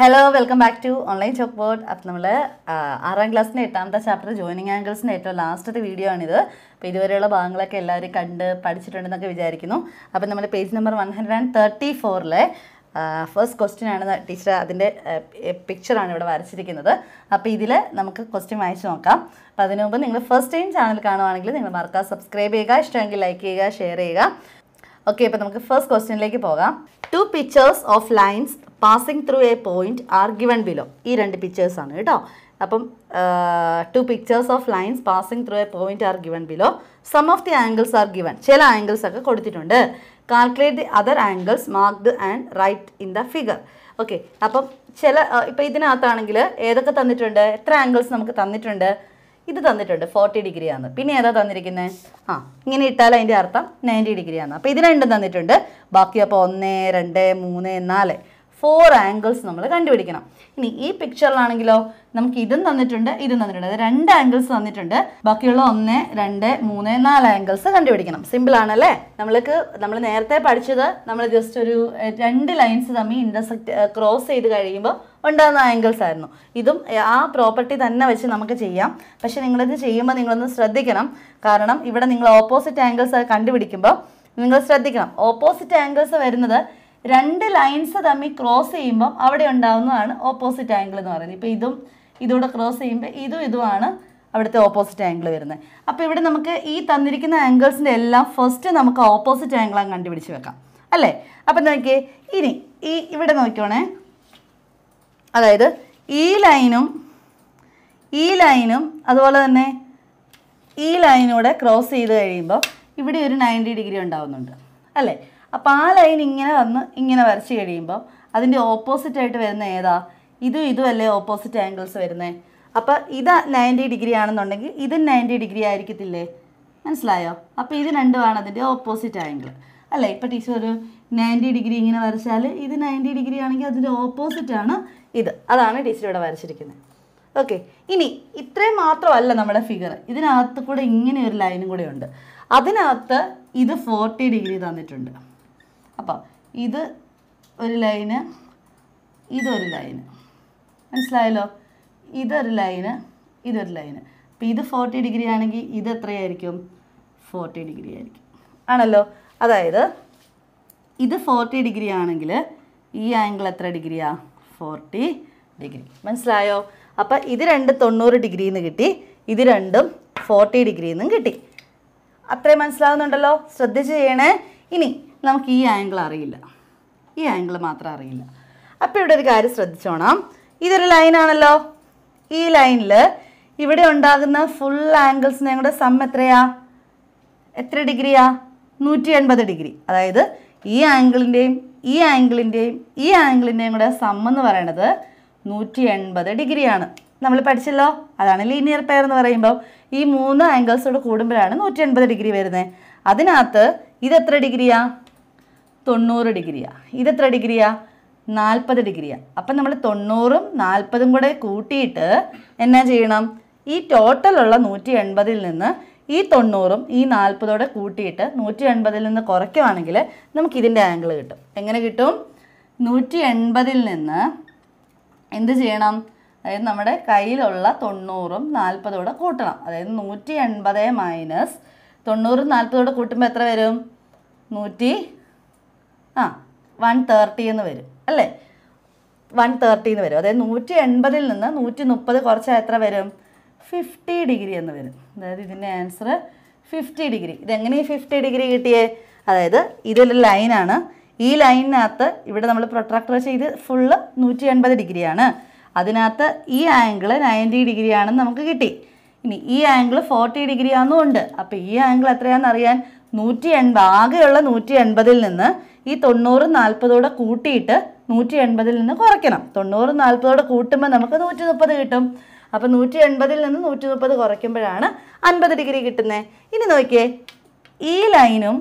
Hello welcome back to online chalk board അപ്പം നമ്മൾ ആറാം ക്ലാസ്സിൻ്റെ എട്ടാമത്തെ ചാപ്റ്റർ ജോയിനിങ് ആംഗിൾസിൻ്റെ ഏറ്റവും ലാസ്റ്റത്തെ വീഡിയോ ആണിത് അപ്പോൾ ഇതുവരെയുള്ള ഭാഗങ്ങളൊക്കെ എല്ലാവരും കണ്ട് പഠിച്ചിട്ടുണ്ടെന്നൊക്കെ വിചാരിക്കുന്നു അപ്പം നമ്മുടെ page number one hundred and thirty ഫോറിലെ ഫസ്റ്റ് ക്വസ്റ്റ്യൻ ആണ് ടീച്ചർ അതിൻ്റെ പിക്ചറാണ് ഇവിടെ വരച്ചിരിക്കുന്നത് അപ്പോൾ ഇതിൽ നമുക്ക് ക്വസ്റ്റ്യൻ വായിച്ച് നോക്കാം അപ്പോൾ അതിനു മുമ്പ് നിങ്ങൾ ഫസ്റ്റ് ടൈം ചാനൽ കാണുവാണെങ്കിൽ നിങ്ങൾ മറക്കാതെ സബ്സ്ക്രൈബ് ചെയ്യുക ഇഷ്ടമെങ്കിൽ ലൈക്ക് ചെയ്യുക ഷെയർ ചെയ്യുക ഓക്കെ അപ്പോൾ നമുക്ക് ഫസ്റ്റ് ക്വസ്റ്റ്യനിലേക്ക് പോകാം two pictures of lines passing through a point are given below ഈ രണ്ട് പിക്ചേഴ്സ് ആണ് കേട്ടോ അപ്പം two pictures of lines passing through a point are given below sum of the angles are given ചില ആംഗിൾസ് ഒക്കെ കൊടുത്തിട്ടുണ്ട് calculate the other angles marked and write in the figure okay അപ്പം ചില ഇപ്പം ഇതിനകത്താണെങ്കിൽ ഏതൊക്കെ തന്നിട്ടുണ്ട് എത്ര ആംഗിൾസ് നമുക്ക് തന്നിട്ടുണ്ട് ഇത് തന്നിട്ടുണ്ട് ഫോർട്ടി ഡിഗ്രി ആണ് പിന്നെ ഏതാ തന്നിരിക്കുന്നത് ആ ഇങ്ങനെ ഇട്ടാൽ അതിൻ്റെ അർത്ഥം നയൻറ്റി ഡിഗ്രി ആണ് അപ്പോൾ ഇത് രണ്ടും തന്നിട്ടുണ്ട് ബാക്കി അപ്പോൾ ഒന്ന് രണ്ട് മൂന്ന് നാല് ഫോർ ആംഗിൾസ് നമ്മൾ കണ്ടുപിടിക്കണം ഇനി ഈ പിക്ചറിലാണെങ്കിലോ നമുക്ക് ഇതും തന്നിട്ടുണ്ട് ഇതും തന്നിട്ടുണ്ട് അത് രണ്ട് ആംഗിൾസ് തന്നിട്ടുണ്ട് ബാക്കിയുള്ള ഒന്ന് രണ്ട് മൂന്ന് നാല് ആംഗിൾസ് കണ്ടുപിടിക്കണം സിമ്പിൾ ആണല്ലേ നമ്മൾക്ക് നമ്മൾ നേരത്തെ പഠിച്ചത് നമ്മൾ ജസ്റ്റ് ഒരു എഹ്, രണ്ട് ലൈൻസ് തമ്മിൽ ഇൻ്റർസെക്റ്റ് ക്രോസ് ചെയ്ത് കഴിയുമ്പോൾ ഉണ്ടാകുന്ന ആംഗിൾസ് ആയിരുന്നു ഇതും എഹ്, ആ പ്രോപ്പർട്ടി തന്നെ വെച്ച് നമുക്ക് ചെയ്യാം പക്ഷെ നിങ്ങളിത് ചെയ്യുമ്പോൾ നിങ്ങളൊന്ന് ശ്രദ്ധിക്കണം കാരണം ഇവിടെ നിങ്ങൾ ഓപ്പോസിറ്റ് ആംഗിൾസ് കണ്ടുപിടിക്കുമ്പോൾ നിങ്ങൾ ശ്രദ്ധിക്കണം ഓപ്പോസിറ്റ് ആംഗിൾസ് വരുന്നത് രണ്ട് ലൈൻസ് തമ്മിൽ ക്രോസ് ചെയ്യുമ്പോൾ അവിടെ ഉണ്ടാവുന്നതാണ് ഓപ്പോസിറ്റ് ആംഗിൾ എന്ന് പറയുന്നത് ഇപ്പോൾ ഇതും ഇതൂടെ ക്രോസ് ചെയ്യുമ്പോൾ ഇതും ഇതുമാണ് അവിടുത്തെ ഓപ്പോസിറ്റ് ആംഗിൾ വരുന്നത് അപ്പോൾ ഇവിടെ നമുക്ക് ഈ തന്നിരിക്കുന്ന ആംഗിൾസിൻ്റെ എല്ലാം ഫസ്റ്റ് നമുക്ക് ഓപ്പോസിറ്റ് ആംഗിളാണ് കണ്ടുപിടിച്ച് വെക്കാം അല്ലേ അപ്പം നോക്കിയേ ഇനി ഈ ഇവിടെ നോക്കിക്കോണേ അതായത് ഈ ലൈനും ഈ ലൈനും അതുപോലെ തന്നെ ഈ ലൈനൂടെ ക്രോസ് ചെയ്ത് കഴിയുമ്പോൾ ഇവിടെ ഒരു നയൻറ്റി ഡിഗ്രി ഉണ്ടാവുന്നുണ്ട് അല്ലേ അപ്പോൾ ആ ലൈൻ ഇങ്ങനെ വന്ന് ഇങ്ങനെ വരച്ച് കഴിയുമ്പോൾ അതിൻ്റെ ഓപ്പോസിറ്റ് ആയിട്ട് വരുന്ന ഏതാ ഇതും ഇതും അല്ലേ ഓപ്പോസിറ്റ് ആംഗിൾസ് വരുന്നത് അപ്പോൾ ഇത് നയൻറ്റി ഡിഗ്രി ആണെന്നുണ്ടെങ്കിൽ ഇതും നയൻറ്റി ഡിഗ്രി ആയിരിക്കത്തില്ലേ മനസ്സിലായോ അപ്പോൾ ഇത് രണ്ടുമാണ് അതിൻ്റെ ഓപ്പോസിറ്റ് ആംഗിൾ അല്ലേ ഇപ്പോൾ ടീച്ചർ ഒരു നയൻറ്റി ഡിഗ്രി ഇങ്ങനെ വരച്ചാൽ ഇത് നയൻറ്റി ഡിഗ്രി ആണെങ്കിൽ അതിൻ്റെ ഓപ്പോസിറ്റ് ആണ് ഇത് അതാണ് ടീച്ചർ ഇവിടെ വരച്ചിരിക്കുന്നത് ഓക്കെ ഇനി ഇത്രയും മാത്രമല്ല നമ്മുടെ ഫിഗർ ഇതിനകത്ത് കൂടെ ഇങ്ങനെ ഒരു ലൈനും കൂടെ ഉണ്ട് അതിനകത്ത് ഇത് ഫോർട്ടി ഡിഗ്രി തന്നിട്ടുണ്ട് അപ്പം ഇത് ഒരു ലൈന് ഇതൊരു ലൈന് മനസ്സിലായല്ലോ ഇതൊരു ലൈന് ഇതൊരു ലൈന് അപ്പം ഇത് ഫോർട്ടി ഡിഗ്രി ആണെങ്കിൽ ഇത് എത്രയായിരിക്കും ഫോർട്ടി ഡിഗ്രി ആയിരിക്കും ആണല്ലോ അതായത് ഇത് ഫോർട്ടി ഡിഗ്രി ആണെങ്കിൽ ഈ ആംഗിൾ എത്ര ഡിഗ്രിയാ ഫോർട്ടി ഡിഗ്രി മനസ്സിലായോ അപ്പം ഇത് രണ്ട് തൊണ്ണൂറ് ഡിഗ്രിയിൽ നിന്ന് കിട്ടി ഇത് രണ്ടും ഫോർട്ടി ഡിഗ്രിയിൽ നിന്നും കിട്ടി അത്രയും മനസ്സിലാവുന്നുണ്ടല്ലോ ശ്രദ്ധിച്ച് ചെയ്യണേ ഇനി നമുക്ക് ഈ ആംഗിൾ അറിയില്ല ഈ ആംഗിൾ മാത്രം അറിയില്ല അപ്പോൾ ഇവിടെ ഒരു കാര്യം ശ്രദ്ധിച്ചോണം ഇതൊരു ലൈനാണല്ലോ ഈ ലൈനിൽ ഇവിടെ ഉണ്ടാകുന്ന ഫുൾ ആംഗിൾസിനെ കൂടെ സം എത്രയാ എത്ര ഡിഗ്രിയാ നൂറ്റി എൺപത് ഡിഗ്രി അതായത് ഈ ആംഗിളിൻ്റെയും ഈ ആംഗിളിൻ്റെയും ഈ ആംഗിളിൻ്റെയും കൂടെ സം എന്ന് പറയണത് നൂറ്റി എൺപത് ഡിഗ്രിയാണ് നമ്മൾ പഠിച്ചല്ലോ അതാണ് ലീനിയർ പെയർ എന്ന് പറയുമ്പോൾ ഈ മൂന്ന് ആംഗിൾസോട് കൂടുമ്പോഴാണ് നൂറ്റി എൺപത് ഡിഗ്രി വരുന്നത് അതിനകത്ത് ഇതെത്ര ഡിഗ്രിയാ തൊണ്ണൂറ് ഡിഗ്രിയാ ഇതെത്ര ഡിഗ്രിയാ നാൽപ്പത് ഡിഗ്രിയാ അപ്പം നമ്മൾ തൊണ്ണൂറും നാൽപ്പതും കൂടെ കൂട്ടിയിട്ട് എന്നാ ചെയ്യണം ഈ ടോട്ടലുള്ള നൂറ്റി എൺപതിൽ നിന്ന് ഈ തൊണ്ണൂറും ഈ നാൽപ്പതോടെ കൂട്ടിയിട്ട് നൂറ്റി എൺപതിൽ നിന്ന് കുറയ്ക്കുവാണെങ്കിൽ നമുക്ക് ഇതിൻ്റെ ആംഗിൾ കിട്ടും എങ്ങനെ കിട്ടും നൂറ്റി എൺപതിൽ നിന്ന് എന്ത് ചെയ്യണം അതായത് നമ്മുടെ കയ്യിലുള്ള തൊണ്ണൂറും നാൽപ്പതോടെ കൂട്ടണം അതായത് നൂറ്റി എൺപത് മൈനസ് തൊണ്ണൂറും നാൽപ്പതോടെ കൂട്ടുമ്പോൾ എത്ര വരും നൂറ്റി ആ വൺ തേർട്ടി എന്ന് വരും അല്ലേ വൺ തേർട്ടി എന്ന് വരും അതായത് നൂറ്റി എൺപതിൽ നിന്ന് നൂറ്റി മുപ്പത് കുറച്ചാൽ എത്ര വരും ഫിഫ്റ്റി ഡിഗ്രി എന്ന് വരും അതായത് ഇതിൻ്റെ ആൻസർ ഫിഫ്റ്റി ഡിഗ്രി ഇതെങ്ങനെ ഈ ഫിഫ്റ്റി ഡിഗ്രി കിട്ടിയേ അതായത് ഇതൊരു ലൈനാണ് ഈ ലൈനിനകത്ത് ഇവിടെ നമ്മൾ പ്രൊട്രാക്ടർ വെച്ച് ഇത് ഫുള്ള് നൂറ്റി എൺപത് ഡിഗ്രിയാണ് അതിനകത്ത് ഈ ആംഗിൾ നയൻറ്റി ഡിഗ്രി ആണെന്ന് നമുക്ക് കിട്ടി ഇനി ഈ ആംഗിൾ ഫോർട്ടി ഡിഗ്രി ആണെന്നും ഉണ്ട് അപ്പോൾ ഈ ആംഗിൾ എത്രയാണെന്ന് അറിയാൻ നൂറ്റി എൺപത് ആകെയുള്ള നൂറ്റി എൺപതിൽ നിന്ന് ഈ തൊണ്ണൂറ് നാൽപ്പതോടെ കൂട്ടിയിട്ട് നൂറ്റി എൺപതിൽ നിന്ന് കുറയ്ക്കണം തൊണ്ണൂറ് നാൽപ്പതോടെ കൂട്ടുമ്പോൾ നമുക്ക് നൂറ്റി മുപ്പത് കിട്ടും അപ്പോൾ നൂറ്റി എൺപതിൽ നിന്ന് നൂറ്റി മുപ്പത് കുറയ്ക്കുമ്പോഴാണ് അൻപത് ഡിഗ്രി കിട്ടുന്നത് ഇനി നോക്കിയേ ഈ ലൈനും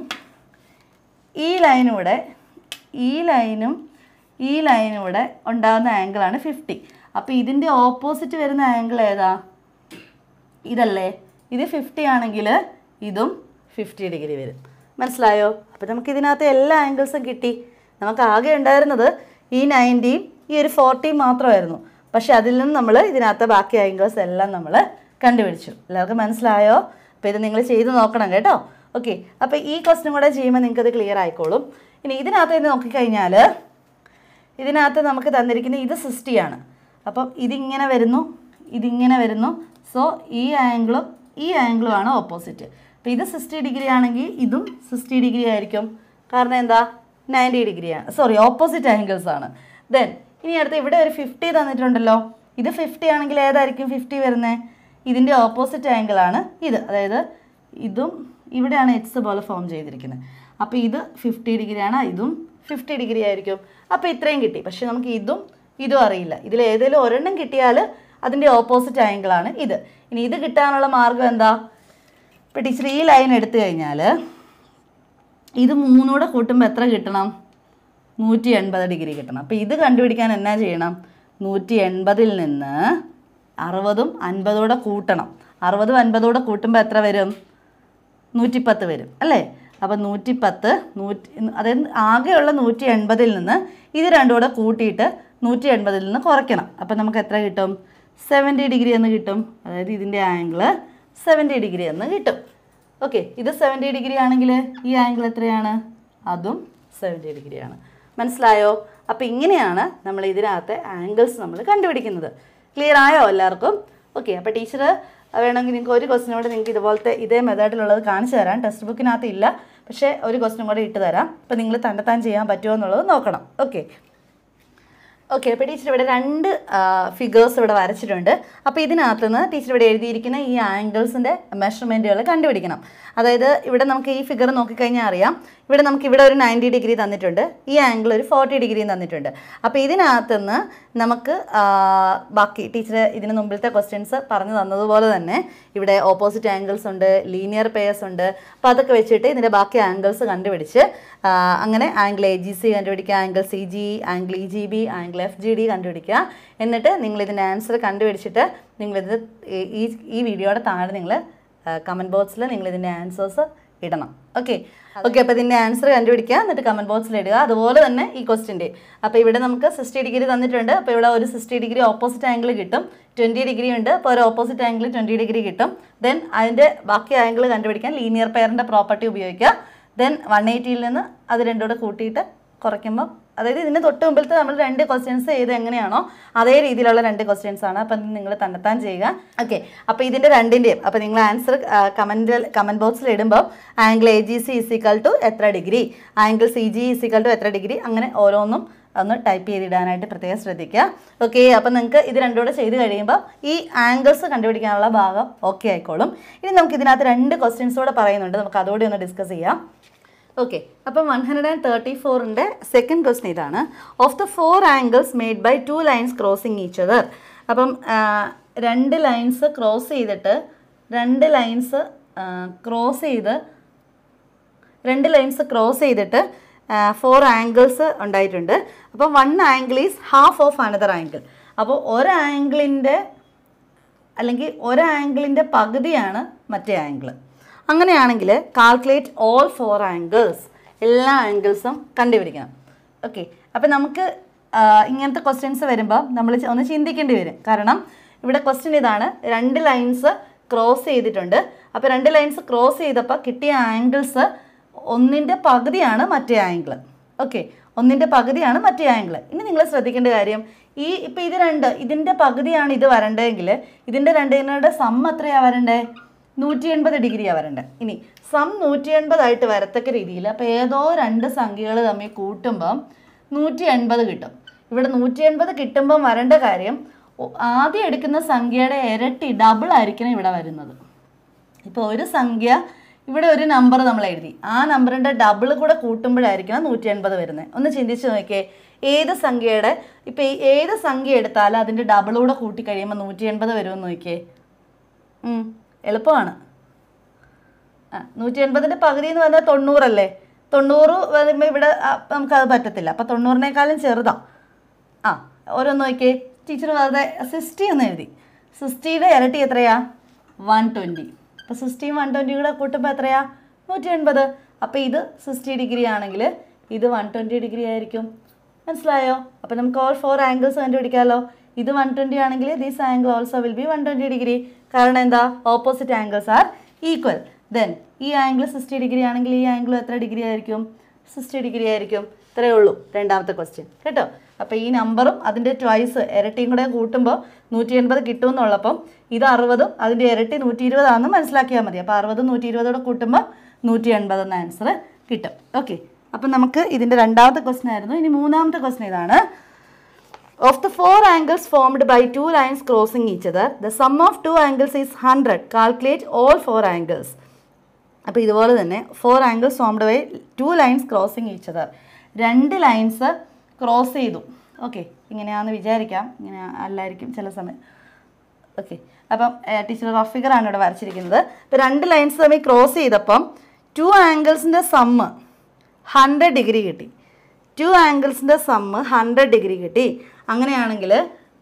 ഈ ലൈനൂടെ ഈ ലൈനും ഈ ലൈനൂടെ ഉണ്ടാകുന്ന ആംഗിളാണ് ഫിഫ്റ്റി അപ്പോൾ ഇതിൻ്റെ ഓപ്പോസിറ്റ് വരുന്ന ആംഗിൾ ഏതാ ഇതല്ലേ ഇത് ഫിഫ്റ്റി ആണെങ്കിൽ ഇതും ഫിഫ്റ്റി ഡിഗ്രി വരും മനസ്സിലായോ അപ്പോൾ നമുക്ക് ഇതിനകത്ത് എല്ലാ ആംഗിൾസും കിട്ടി നമുക്ക് ആകെ ഉണ്ടായിരുന്നത് ഈ നയൻറ്റിയും ഈ ഒരു ഫോർട്ടി മാത്രമായിരുന്നു പക്ഷെ അതിൽ നിന്ന് നമ്മൾ ഇതിനകത്ത് ബാക്കി ആംഗിൾസ് എല്ലാം നമ്മൾ കണ്ടുപിടിച്ചു എല്ലാവർക്കും മനസ്സിലായോ അപ്പോൾ ഇത് നിങ്ങൾ ചെയ്ത് നോക്കണം കേട്ടോ ഓക്കെ അപ്പോൾ ഈ ക്വസ്റ്റ്യൻ കൂടെ ചെയ്യുമ്പോൾ നിങ്ങൾക്കത് ക്ലിയർ ആയിക്കോളും ഇനി ഇതിനകത്ത് ഇത് നോക്കിക്കഴിഞ്ഞാൽ ഇതിനകത്ത് നമുക്ക് തന്നിരിക്കുന്ന ഇത് സിക്സ്റ്റിയാണ് അപ്പം ഇതിങ്ങനെ വരുന്നു ഇതിങ്ങനെ വരുന്നു സോ ഈ ആംഗിളും ഈ ആംഗിളും ആണ് ഓപ്പോസിറ്റ് അപ്പോൾ ഇത് സിക്സ്റ്റി ഡിഗ്രി ആണെങ്കിൽ ഇതും സിക്സ്റ്റി ഡിഗ്രി ആയിരിക്കും കാരണം എന്താ നയൻറ്റി ഡിഗ്രിയാണ് സോറി ഓപ്പോസിറ്റ് ആംഗിൾസ് ആണ് ദെൻ ഇനി അടുത്ത് ഇവിടെ ഒരു ഫിഫ്റ്റി തന്നിട്ടുണ്ടല്ലോ ഇത് ഫിഫ്റ്റി ആണെങ്കിൽ ഏതായിരിക്കും ഫിഫ്റ്റി വരുന്നത് ഇതിൻ്റെ ഓപ്പോസിറ്റ് ആംഗിളാണ് ഇത് അതായത് ഇതും ഇവിടെയാണ് എക്സ് പോലെ ഫോം ചെയ്തിരിക്കുന്നത് അപ്പോൾ ഇത് ഫിഫ്റ്റി ഡിഗ്രിയാണ് ഇതും ഫിഫ്റ്റി ഡിഗ്രി ആയിരിക്കും അപ്പോൾ ഇത്രയും കിട്ടി പക്ഷേ നമുക്ക് ഇതും ഇതും അറിയില്ല ഇതിൽ ഏതെങ്കിലും ഒരെണ്ണം കിട്ടിയാൽ അതിൻ്റെ ഓപ്പോസിറ്റ് ആംഗിളാണ് ഇത് ഇനി ഇത് കിട്ടാനുള്ള മാർഗം എന്താ ഇപ്പോൾ ടീച്ചർ ഈ ലൈൻ എടുത്തു കഴിഞ്ഞാൽ ഇത് മൂന്നൂടെ കൂട്ടുമ്പോൾ എത്ര കിട്ടണം നൂറ്റി എൺപത് ഡിഗ്രി കിട്ടണം അപ്പോൾ ഇത് കണ്ടുപിടിക്കാൻ എന്നാ ചെയ്യണം നൂറ്റി എൺപതിൽ നിന്ന് അറുപതും അൻപതോടെ കൂട്ടണം അറുപതും അൻപതോടെ കൂട്ടുമ്പോൾ എത്ര വരും നൂറ്റിപ്പത്ത് വരും അല്ലേ അപ്പം നൂറ്റിപ്പത്ത് നൂറ്റി അതായത് ആകെയുള്ള നൂറ്റി എൺപതിൽ നിന്ന് ഇത് രണ്ടും കൂടെ കൂട്ടിയിട്ട് നൂറ്റി എൺപതിൽ നിന്ന് കുറയ്ക്കണം അപ്പം നമുക്ക് എത്ര കിട്ടും സെവൻറ്റി ഡിഗ്രി എന്ന് കിട്ടും അതായത് ഇതിൻ്റെ ആംഗിള് സെവൻറ്റി ഡിഗ്രി എന്ന് കിട്ടും ഓക്കെ ഇത് സെവൻറ്റി ഡിഗ്രി ആണെങ്കിൽ ഈ ആംഗിൾ എത്രയാണ് അതും സെവൻറ്റി ഡിഗ്രിയാണ് മനസ്സിലായോ അപ്പോൾ ഇങ്ങനെയാണ് നമ്മൾ ഇതിനകത്തെ ആംഗിൾസ് നമ്മൾ കണ്ടുപിടിക്കുന്നത് ക്ലിയർ ആയോ എല്ലാവർക്കും ഓക്കെ അപ്പോൾ ടീച്ചർ വേണമെങ്കിൽ നിങ്ങൾക്ക് ഒരു ക്വസ്റ്റിനും കൂടെ നിങ്ങൾക്ക് ഇതുപോലത്തെ ഇതേ മെത്തേഡിലുള്ളത് കാണിച്ചു തരാം ടെക്സ്റ്റ് ബുക്കിനകത്ത് ഇല്ല പക്ഷേ ഒരു ക്വസ്റ്റിനും കൂടെ ഇട്ട് തരാം അപ്പോൾ നിങ്ങൾ തന്നെത്താൻ ചെയ്യാൻ പറ്റുമോ എന്നുള്ളത് നോക്കണം ഓക്കെ ഓക്കെ അപ്പോൾ ടീച്ചർ ഇവിടെ രണ്ട് ഫിഗേഴ്സ് ഇവിടെ വരച്ചിട്ടുണ്ട് അപ്പോൾ ഇതിനകത്ത് നിന്ന് ടീച്ചർ ഇവിടെ എഴുതിയിരിക്കുന്ന ഈ ആംഗിൾസിൻ്റെ മെഷർമെൻറ്റുകൾ കണ്ടുപിടിക്കണം അതായത് ഇവിടെ നമുക്ക് ഈ ഫിഗർ നോക്കിക്കഴിഞ്ഞാൽ അറിയാം ഇവിടെ നമുക്ക് ഇവിടെ ഒരു നയൻറ്റി ഡിഗ്രി തന്നിട്ടുണ്ട് ഈ ആംഗിൾ ഒരു ഫോർട്ടി ഡിഗ്രിയും തന്നിട്ടുണ്ട് അപ്പോൾ ഇതിനകത്ത് നിന്ന് നമുക്ക് ആ, ബാക്കി ടീച്ചർ ഇതിന് മുമ്പിലത്തെ ക്വസ്റ്റ്യൻസ് പറഞ്ഞു തന്നതുപോലെ തന്നെ ഇവിടെ ഓപ്പോസിറ്റ് ആംഗിൾസ് ഉണ്ട് ലീനിയർ പെയർസ് ഉണ്ട് അപ്പോൾ അതൊക്കെ വെച്ചിട്ട് ഇതിൻ്റെ ബാക്കി ആംഗിൾസ് കണ്ടുപിടിച്ച് ആ, അങ്ങനെ ആംഗിൾ എ ജി സി കണ്ടുപിടിക്കുക angle C G angle E G B angle F G D കണ്ടുപിടിക്കുക എന്നിട്ട് നിങ്ങൾ ഇതിൻ്റെ ആൻസർ കണ്ടുപിടിച്ചിട്ട് നിങ്ങളിത് ഈ- ഈ ഈ വീഡിയോയുടെ താഴെ നിങ്ങൾ കമൻറ്റ് ബോക്സിൽ നിങ്ങൾ ഇതിൻ്റെ ആൻസേഴ്സ് ഇടണം ഓക്കെ ഓക്കെ അപ്പോൾ ഇതിൻ്റെ ആൻസർ കണ്ടുപിടിക്കുക എന്നിട്ട് കമൻറ്റ് ബോക്സിൽ ഇടുക അതുപോലെ തന്നെ ഈ ക്വസ്റ്റിൻ്റെ അപ്പോൾ ഇവിടെ നമുക്ക് സിക്സ്റ്റി ഡിഗ്രി തന്നിട്ടുണ്ട് അപ്പോൾ ഇവിടെ ഒരു സിക്സ്റ്റി ഡിഗ്രി ഓപ്പോസിറ്റ് ആംഗിൾ കിട്ടും ട്വൻറ്റി ഡിഗ്രി ഉണ്ട് അപ്പോൾ ഒരു ഓപ്പോസിറ്റ് ആംഗിൾ ട്വൻറ്റി ഡിഗ്രി കിട്ടും ദെൻ അതിൻ്റെ ബാക്കി ആംഗിൾ കണ്ടുപിടിക്കാൻ ലീനിയർ പെയറിൻ്റെ പ്രോപ്പർട്ടി ഉപയോഗിക്കുക ദെൻ വൺ എയ്റ്റിയിൽ നിന്ന് അത് രണ്ടും കൂടെ കൂട്ടിയിട്ട് കുറയ്ക്കുമ്പോൾ അതായത് ഇതിന് തൊട്ട് മുമ്പിലത്തെ നമ്മൾ രണ്ട് ക്വസ്റ്റ്യൻസ് ചെയ്ത് എങ്ങനെയാണോ അതേ രീതിയിലുള്ള രണ്ട് ക്വസ്റ്റ്യൻസ് ആണ് അപ്പം നിങ്ങൾ തന്നെത്താൻ ചെയ്യുക ഓക്കെ അപ്പോൾ ഇതിൻ്റെ രണ്ടിൻ്റെയും അപ്പോൾ നിങ്ങൾ ആൻസർ കമൻറ്റിൽ കമൻറ്റ് ബോക്സിൽ ഇടുമ്പോൾ angle A G C is equal to എത്ര degree angle C G is equal to എത്ര ഡിഗ്രി അങ്ങനെ ഓരോന്നും ഒന്ന് ടൈപ്പ് ചെയ്തിടാനായിട്ട് പ്രത്യേകം ശ്രദ്ധിക്കുക ഓക്കെ അപ്പം നിങ്ങൾക്ക് ഇത് രണ്ടും കൂടെ ചെയ്ത് കഴിയുമ്പോൾ ഈ ആംഗിൾസ് കണ്ടുപിടിക്കാനുള്ള ഭാഗം ഓക്കെ ആയിക്കോളും ഇനി നമുക്ക് ഇതിനകത്ത് രണ്ട് ക്വസ്റ്റ്യൻസ് കൂടെ പറയുന്നുണ്ട് നമുക്ക് അതോടെ ഒന്ന് ഡിസ്കസ് ചെയ്യാം ഓക്കെ അപ്പം വൺ ഹൺഡ്രഡ് ആൻഡ് തേർട്ടി ഫോറിൻ്റെ സെക്കൻഡ് ക്വസ്റ്റൻ ഇതാണ് of the four angles made by two lines crossing each other അപ്പം ആ, രണ്ട് ലൈൻസ് ക്രോസ് ചെയ്തിട്ട് രണ്ട് ലൈൻസ് ക്രോസ് ചെയ്ത് രണ്ട് ലൈൻസ് ക്രോസ് ചെയ്തിട്ട് ഫോർ ആംഗിൾസ് ഉണ്ടായിട്ടുണ്ട് അപ്പോൾ one angle is half of another angle അപ്പോൾ ഒരു ആംഗിളിൻ്റെ അല്ലെങ്കിൽ ഒരു ആംഗിളിൻ്റെ പകുതിയാണ് മറ്റേ ആംഗിൾ അങ്ങനെയാണെങ്കിൽ കാൽക്കുലേറ്റ് ഓൾ ഫോർ ആംഗിൾസ് എല്ലാ ആംഗിൾസും കണ്ടുപിടിക്കണം ഓക്കെ അപ്പം നമുക്ക് ആ, ഇങ്ങനത്തെ ക്വസ്റ്റ്യൻസ് വരുമ്പോൾ നമ്മൾ ചെ- ഒന്ന് ചിന്തിക്കേണ്ടി വരും കാരണം ഇവിടെ ക്വസ്റ്റ്യൻ ഇതാണ് രണ്ട് ലൈൻസ് ക്രോസ് ചെയ്തിട്ടുണ്ട് അപ്പോൾ രണ്ട് ലൈൻസ് ക്രോസ് ചെയ്തപ്പോൾ കിട്ടിയ ആംഗിൾസ് ഒന്നിൻ്റെ പകുതിയാണ് മറ്റേ ആംഗിൾ ഓക്കെ ഒന്നിൻ്റെ പകുതിയാണ് മറ്റേ ആംഗിൾ ഇനി നിങ്ങൾ ശ്രദ്ധിക്കേണ്ട കാര്യം ഈ ഇപ്പം ഇത് രണ്ട് ഇതിൻ്റെ പകുതിയാണ് ഇത് വരണ്ടതെങ്കിൽ ഇതിൻ്റെ രണ്ടിനുടെ സം എത്രയാണ് വരണ്ടേ നൂറ്റി എൺപത് ഡിഗ്രിയാണ് വരണ്ടേ ഇനി സം നൂറ്റി എൺപതായിട്ട് വരത്തക്ക രീതിയിൽ അപ്പോൾ ഏതോ രണ്ട് സംഖ്യകൾ തമ്മിൽ കൂട്ടുമ്പം നൂറ്റി എൺപത് കിട്ടും ഇവിടെ നൂറ്റി എൺപത് കിട്ടുമ്പം വരേണ്ട കാര്യം ഒ- ആദ്യം എടുക്കുന്ന സംഖ്യയുടെ ഇരട്ടി ഡബിൾ ആയിരിക്കണം ഇവിടെ വരുന്നത് ഇപ്പോൾ ഒരു സംഖ്യ ഇവിടെ ഒരു നമ്പർ നമ്മൾ എഴുതി ആ നമ്പറിൻ്റെ ഡബിൾ കൂടെ കൂട്ടുമ്പോഴായിരിക്കണം നൂറ്റി എൺപത് വരുന്നത് ഒന്ന് ചിന്തിച്ച് നോക്കിയേ ഏത് സംഖ്യയുടെ ഇപ്പോൾ ഈ ഏത് സംഖ്യ എടുത്താലും അതിൻ്റെ ഡബിൾ കൂടെ കൂട്ടി കഴിയുമ്പോൾ നൂറ്റി എൺപത് വരുമെന്ന് നോക്കിയേ ഉം, എളുപ്പമാണ് ആ നൂറ്റി എൺപതിൻ്റെ പകുതി എന്ന് പറഞ്ഞാൽ തൊണ്ണൂറല്ലേ തൊണ്ണൂറ് വരുമ്പോൾ ഇവിടെ ആ, നമുക്കത് പറ്റത്തില്ല അപ്പോൾ തൊണ്ണൂറിനേക്കാളും ചെറുതാണ് ആ ഓരോന്ന് നോക്കിയേ ടീച്ചർ വെറുതെ സിക്സ്റ്റി എന്ന് എഴുതി സിക്സ്റ്റിയുടെ ഇരട്ടി എത്രയാ വൺ ട്വൻറ്റി അപ്പോൾ സിക്സ്റ്റിയും വൺ ട്വൻറ്റി കൂടെ കൂട്ടുമ്പോൾ എത്രയാ നൂറ്റി എൺപത് അപ്പോൾ ഇത് സിക്സ്റ്റി ഡിഗ്രി ആണെങ്കിൽ ഇത് വൺ ട്വൻറ്റി ഡിഗ്രി ആയിരിക്കും മനസ്സിലായോ അപ്പോൾ നമുക്ക് ഓൾ ഫോർ ആംഗിൾസ് കണ്ടുപിടിക്കാമല്ലോ ഇത് വൺ ട്വൻറ്റി ആണെങ്കിൽ this angle also will be one twenty degree കാരണം എന്താ opposite angles are equal then ഈ ആംഗിൾ സിക്സ്റ്റി ഡിഗ്രി ആണെങ്കിൽ ഈ ആംഗിൾ എത്ര ഡിഗ്രി ആയിരിക്കും സിക്സ്റ്റി ഡിഗ്രി ആയിരിക്കും ഇത്രയേ ഉള്ളൂ രണ്ടാമത്തെ ക്വസ്റ്റ്യൻ കേട്ടോ അപ്പോൾ ഈ നമ്പറും അതിൻ്റെ ട്വൈസ് ഇരട്ടിയും കൂടെ കൂട്ടുമ്പോൾ നൂറ്റി എൺപത് കിട്ടുമെന്നുള്ളപ്പം ഇത് അറുപതും അതിൻ്റെ ഇരട്ടി നൂറ്റി ഇരുപതാണെന്ന് മനസ്സിലാക്കിയാൽ മതി അപ്പോൾ അറുപതും നൂറ്റി ഇരുപതോടെ കൂട്ടുമ്പോൾ നൂറ്റി എൺപത് എന്ന ആൻസർ കിട്ടും ഓക്കെ അപ്പം നമുക്ക് ഇതിൻ്റെ രണ്ടാമത്തെ ക്വസ്റ്റ്യൻ ആയിരുന്നു ഇനി മൂന്നാമത്തെ ക്വസ്റ്റ്യൻ ഇതാണ് Of the four angles formed by two lines crossing each other, the sum of two angles is 100. Calculate all four angles. അപ്പോൾ ഇതുപോലെ തന്നെ four angles formed by two lines crossing each other രണ്ട് lines cross ചെയ്തു okay ഇങ്ങനെയാണെന്ന് വിചാരിക്കാം ഇങ്ങനെ അല്ലായിരിക്കും ചില സമയം ഓക്കെ അപ്പം ടീച്ചർ റഫ് ഫിഗർ ആണ് ഇവിടെ വരച്ചിരിക്കുന്നത് ഇപ്പോൾ രണ്ട് ലൈൻസ് തമ്മിൽ ക്രോസ് ചെയ്തപ്പം ടു ആംഗിൾസിൻ്റെ സമ്മ് ഹൺഡ്രഡ് ഡിഗ്രി കിട്ടി ടു ആംഗിൾസിൻ്റെ സമ്മ് ഹൺഡ്രഡ് ഡിഗ്രി കിട്ടി അങ്ങനെയാണെങ്കിൽ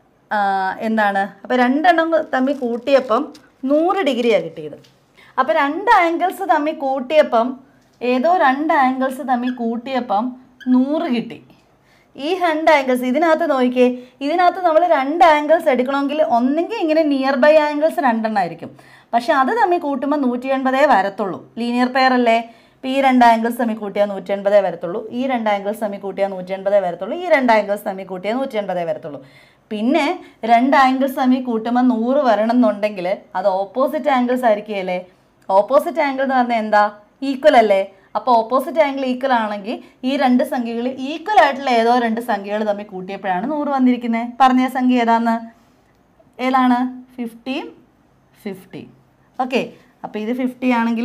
എന്താണ് അപ്പോൾ രണ്ടെണ്ണം തമ്മിൽ കൂട്ടിയപ്പം നൂറ് ഡിഗ്രിയാണ് കിട്ടിയത് അപ്പോൾ രണ്ട് ആംഗിൾസ് തമ്മിൽ കൂട്ടിയപ്പം ഏതോ രണ്ട് ആംഗിൾസ് തമ്മിൽ കൂട്ടിയപ്പം നൂറ് കിട്ടി ഈ രണ്ട് ആംഗിൾസ് ഇതിനകത്ത് നോക്കിയേ ഇതിനകത്ത് നമ്മൾ രണ്ട് ആംഗിൾസ് എടുക്കണമെങ്കിൽ ഒന്നെങ്കിൽ ഇങ്ങനെ നിയർ ബൈ ആംഗിൾസ് രണ്ടെണ്ണം ആയിരിക്കും പക്ഷെ അത് തമ്മിൽ കൂട്ടുമ്പോൾ നൂറ്റി എൺപതേ വരത്തുള്ളൂ ലീനിയർ പെയർ അല്ലേ ഇപ്പോൾ ഈ രണ്ട് ആംഗിൾസ് തമ്മിൽ കൂട്ടിയാൽ നൂറ്റി എൺപതേ വരത്തുള്ളൂ ഈ രണ്ട് ആംഗിൾസ് തമ്മിൽ കൂട്ടിയാൽ നൂറ്റി എൺപതേ വരത്തുള്ളൂ ഈ രണ്ട് ആംഗിൾസ് തമ്മിൽ കൂട്ടിയാൽ നൂറ്റി എൺപതേ വരത്തുള്ളൂ പിന്നെ രണ്ട് ആംഗിൾസ് തമ്മിൽ കൂട്ടുമ്പോൾ നൂറ് വരണം എന്നുണ്ടെങ്കിൽ അത് ഓപ്പോസിറ്റ് ആംഗിൾസ് ആയിരിക്കുകയല്ലേ ഓപ്പോസിറ്റ് ആംഗിൾ എന്ന് പറഞ്ഞാൽ എന്താ ഈക്വൽ അല്ലേ അപ്പോൾ ഓപ്പോസിറ്റ് ആംഗിൾ ഈക്വൽ ആണെങ്കിൽ ഈ രണ്ട് സംഖ്യകൾ ഈക്വൽ ആയിട്ടുള്ള ഏതോ രണ്ട് സംഖ്യകൾ തമ്മിൽ കൂട്ടിയപ്പോഴാണ് നൂറ് വന്നിരിക്കുന്നത് പറഞ്ഞ സംഖ്യ ഏതാന്ന് ഏതാണ് ഫിഫ്റ്റീൻ ഫിഫ്റ്റി ഓക്കെ അപ്പോൾ ഇത് ഫിഫ്റ്റി ആണെങ്കിൽ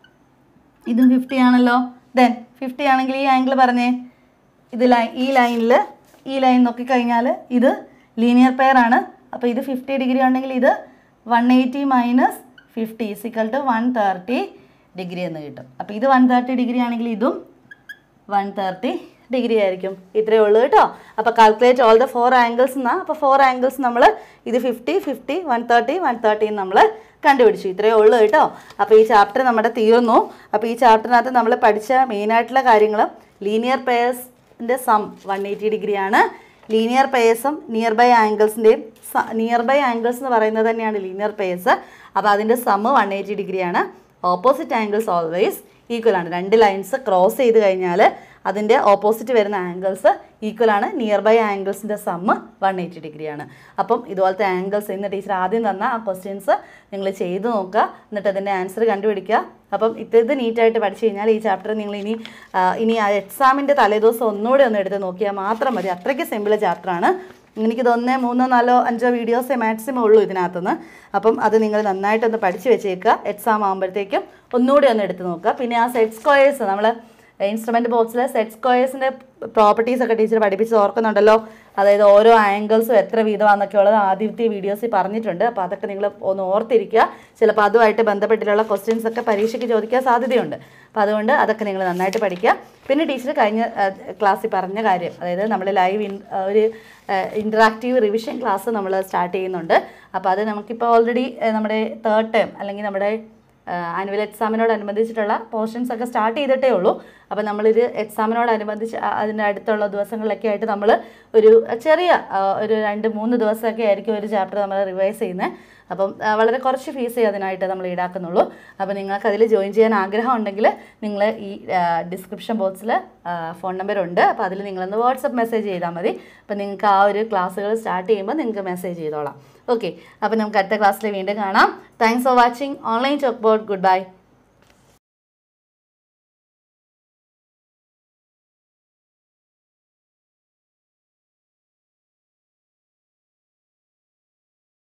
ഇതും ഫിഫ്റ്റി ആണല്ലോ ദെൻ ഫിഫ്റ്റി ആണെങ്കിൽ ഈ ആംഗിൾ പറഞ്ഞേ ഇത് ലൈൻ ഈ ലൈനിൽ ഈ ലൈൻ നോക്കിക്കഴിഞ്ഞാൽ ഇത് ലീനിയർ പെയർ ആണ് അപ്പോൾ ഇത് ഫിഫ്റ്റി ഡിഗ്രി ഉണ്ടെങ്കിൽ ഇത് one eighty minus fifty is equal to one thirty degree എന്ന് കിട്ടും അപ്പോൾ ഇത് വൺ തേർട്ടി ഡിഗ്രി ആണെങ്കിൽ ഇതും വൺ തേർട്ടി ഡിഗ്രി ആയിരിക്കും ഇത്രയേ ഉള്ളൂ കേട്ടോ അപ്പോൾ calculate all the four angles എന്നാ അപ്പോൾ ഫോർ ആംഗിൾസ് നമ്മൾ ഇത് fifty fifty one thirty one thirty നമ്മൾ കണ്ടുപിടിച്ചു ഇത്രയേ ഉള്ളൂ കേട്ടോ അപ്പോൾ ഈ ചാപ്റ്റർ നമ്മുടെ തീർന്നു അപ്പോൾ ഈ ചാപ്റ്ററിനകത്ത് നമ്മൾ പഠിച്ച മെയിനായിട്ടുള്ള കാര്യങ്ങൾ ലീനിയർ പെയേഴ്സിൻ്റെ സം വൺ എയ്റ്റി ഡിഗ്രിയാണ് ലീനിയർ പെയേഴ്സും നിയർ ബൈ ആംഗിൾസിൻ്റെയും നിയർ ബൈ ആംഗിൾസ് എന്ന് പറയുന്നത് തന്നെയാണ് ലീനിയർ പെയേഴ്സ് അപ്പോൾ അതിൻ്റെ സമ്മ് വൺ എയ്റ്റി ഡിഗ്രിയാണ് ഓപ്പോസിറ്റ് ആംഗിൾസ് ഓൾവേസ് ഈക്വൽ ആണ് രണ്ട് ലൈൻസ് ക്രോസ് ചെയ്ത് കഴിഞ്ഞാൽ അതിൻ്റെ ഓപ്പോസിറ്റ് വരുന്ന ആംഗിൾസ് ഈക്വൽ ആണ് നിയർ ബൈ ആംഗിൾസിൻ്റെ സമ്മ് വൺ എയ്റ്റി ഡിഗ്രിയാണ് അപ്പം ഇതുപോലത്തെ ആംഗിൾസ് ഇന്ന് ടീച്ചർ ആദ്യം തന്ന ആ ക്വസ്റ്റ്യൻസ് നിങ്ങൾ ചെയ്ത് നോക്കുക എന്നിട്ട് അതിൻ്റെ ആൻസർ കണ്ടുപിടിക്കുക അപ്പം ഇത് ഇത് നീറ്റായിട്ട് പഠിച്ചു കഴിഞ്ഞാൽ ഈ ചാപ്റ്റർ നിങ്ങൾ ഇനി ആ, ഇനി ആ എക്സാമിൻ്റെ തലേദിവസം ഒന്നുകൂടെ ഒന്ന് എടുത്ത് നോക്കിയാൽ മാത്രം മതി അത്രയ്ക്ക് സിമ്പിൾ ചാപ്റ്ററാണ് എനിക്കിത് ഒന്നേ മൂന്നോ നാലോ അഞ്ചോ വീഡിയോസേ മാക്സിമം ഉള്ളൂ ഇതിനകത്തുനിന്ന് അപ്പം അത് നിങ്ങൾ നന്നായിട്ടൊന്ന് പഠിച്ച് വെച്ചേക്കുക എക്സാം ആകുമ്പോഴത്തേക്കും ഒന്നുകൂടി ഒന്ന് എടുത്ത് നോക്കുക പിന്നെ ആ സെറ്റ് സ്ക്വയേഴ്സ് നമ്മൾ ഇൻസ്ട്രുമെൻറ്റ് ബോക്സിലെ സെറ്റ് സ്ക്വയേഴ്സിൻ്റെ പ്രോപ്പർട്ടീസ് ഒക്കെ ടീച്ചർ പഠിപ്പിച്ച് ഓർക്കുന്നുണ്ടല്ലോ അതായത് ഓരോ ആംഗിൾസും എത്ര വീതമാണെന്നൊക്കെ ഉള്ളത് ആദ്യത്തെ വീഡിയോസിൽ പറഞ്ഞിട്ടുണ്ട് അപ്പോൾ അതൊക്കെ നിങ്ങൾ ഒന്ന് ഓർത്തിരിക്കുക ചിലപ്പോൾ അതുമായിട്ട് ബന്ധപ്പെട്ടിട്ടുള്ള ക്വസ്റ്റ്യൻസ് ഒക്കെ പരീക്ഷയ്ക്ക് ചോദിക്കാൻ സാധ്യതയുണ്ട് അപ്പോൾ അതുകൊണ്ട് അതൊക്കെ നിങ്ങൾ നന്നായിട്ട് പഠിക്കുക പിന്നെ ടീച്ചർ കഴിഞ്ഞ ക്ലാസ്സിൽ പറഞ്ഞ കാര്യം അതായത് നമ്മൾ ലൈവ് ഇൻ ഒരു ഇൻറ്ററാക്റ്റീവ് റിവിഷൻ ക്ലാസ് നമ്മൾ സ്റ്റാർട്ട് ചെയ്യുന്നുണ്ട് അപ്പോൾ അത് നമുക്കിപ്പോൾ ഓൾറെഡി നമ്മുടെ തേർഡ് ടേം അല്ലെങ്കിൽ നമ്മുടെ ആനുവൽ എക്സാമിനോടനുബന്ധിച്ചിട്ടുള്ള പോർഷൻസ് ഒക്കെ സ്റ്റാർട്ട് ചെയ്തിട്ടേ ഉള്ളൂ അപ്പോൾ നമ്മളിത് എക്സാമിനോടനുബന്ധിച്ച് ആ- അതിൻ്റെ അടുത്തുള്ള ദിവസങ്ങളിലൊക്കെ ആയിട്ട് നമ്മൾ ഒരു ചെറിയ ആ, ഒരു രണ്ട് മൂന്ന് ദിവസമൊക്കെ ആയിരിക്കും ഒരു ചാപ്റ്റർ നമ്മൾ റിവൈസ് ചെയ്യുന്നത് അപ്പം ആ, വളരെ കുറച്ച് ഫീസേ അതിനായിട്ട് നമ്മൾ ഈടാക്കുന്നുള്ളൂ അപ്പോൾ നിങ്ങൾക്ക് അതിൽ ജോയിൻ ചെയ്യാൻ ആഗ്രഹം ഉണ്ടെങ്കിൽ നിങ്ങൾ ഈ ഡിസ്ക്രിപ്ഷൻ ബോക്സിൽ ഫോൺ നമ്പർ ഉണ്ട് അപ്പോൾ അതിൽ നിങ്ങളൊന്ന് വാട്സപ്പ് മെസ്സേജ് ചെയ്താൽ മതി അപ്പോൾ നിങ്ങൾക്ക് ആ ഒരു ക്ലാസ്സുകൾ സ്റ്റാർട്ട് ചെയ്യുമ്പോൾ നിങ്ങൾക്ക് മെസ്സേജ് ചെയ്തോളാം ഓക്കെ അപ്പോൾ നമുക്ക് അടുത്ത ക്ലാസ്സിൽ വീണ്ടും കാണാം thanks for watching online chalk board good by